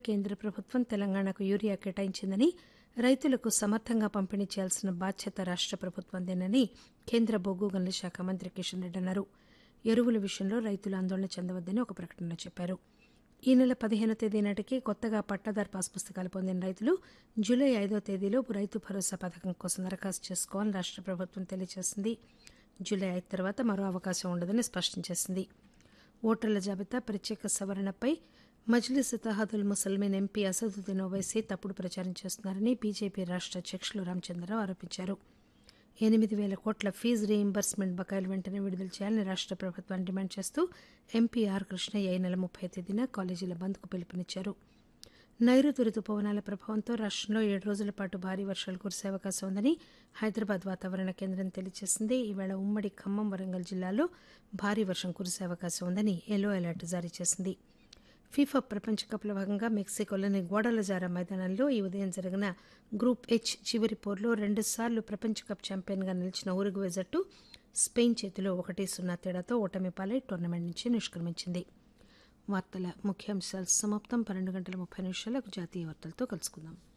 కేంద్ర ప్రభుత్వం తెలంగాణకు యూరియా కేటాయించిందని రైతులకు సమర్థంగా పంపిణీ చేయాల్సిన బాధ్యత రాష్ట ప్రభుత్వందేనని కేంద్ర బొగ్గు గనుల శాఖ మంత్రి కిషన్ రెడ్డి అన్నారు ఎరువుల విషయంలో రైతులు ఆందోళన చెందవద్దని ఒక ప్రకటనలో చెప్పారు ఈ నెల పదిహేనో తేదీ నాటికి కొత్తగా పట్టాదారు పాస్ పుస్తకాలు పొందిన రైతులు జూలై ఐదో తేదీలోపు రైతు భరోసా పథకం కోసం దరఖాస్తు చేసుకోవాలని రాష్ట ప్రభుత్వం తెలియజేసింది జూలై ఐదు తర్వాత మరో అవకాశం ఉండదని స్పష్టం చేసింది ఓటర్ల జాబితా ప్రత్యేక సవరణపై మజ్లిస్ ఇతహాదుల్ ముసల్మీన్ ఎంపీ అసదుద్దీన్ ఓవైసీ తప్పుడు ప్రచారం చేస్తున్నారని బీజేపీ రాష్ట అధ్యక్షులు రామచంద్రరావు ఆరోపించారు ఎనిమిది వేల కోట్ల ఫీజు రీయింబర్స్మెంట్ బకాయిలు వెంటనే విడుదల చేయాలని రాష్ట ప్రభుత్వాన్ని డిమాండ్ చేస్తూ ఎంపీ ఆర్ కృష్ణయ్య ఈ నెల ముప్పై తేదీన కాలేజీల బంద్కు పిలుపునిచ్చారు నైరుతి రుతుపవనాల ప్రభావంతో రాష్టంలో ఏడు రోజుల పాటు భారీ వర్షాలు కురిసే అవకాశం ఉందని హైదరాబాద్ వాతావరణ కేంద్రం తెలియజేసింది ఈవేళ ఉమ్మడి ఖమ్మం వరంగల్ జిల్లాలో భారీ వర్షం కురిసే అవకాశం ఉందని ఎల్లో అలర్ట్ జారీ చేసింది ఫీఫా ప్రపంచ కప్లో భాగంగా మెక్సికోలోని గోడలజారా మైదానంలో ఈ ఉదయం జరిగిన గ్రూప్ హెచ్ చివరి పోరులో రెండుసార్లు ప్రపంచ కప్ ఛాంపియన్గా నిలిచిన ఉరుగ్వే జట్టు స్పెయిన్ చేతిలో ఒకటి సున్నా తేడాతో ఓటమి పాలై టోర్నమెంట్ నుంచి నిష్క్రమించింది వార్తల ముఖ్యాంశాలు సమాప్తం పన్నెండు గంటల ముప్పై నిమిషాలకు జాతీయ వార్తలతో కలుసుకుందాం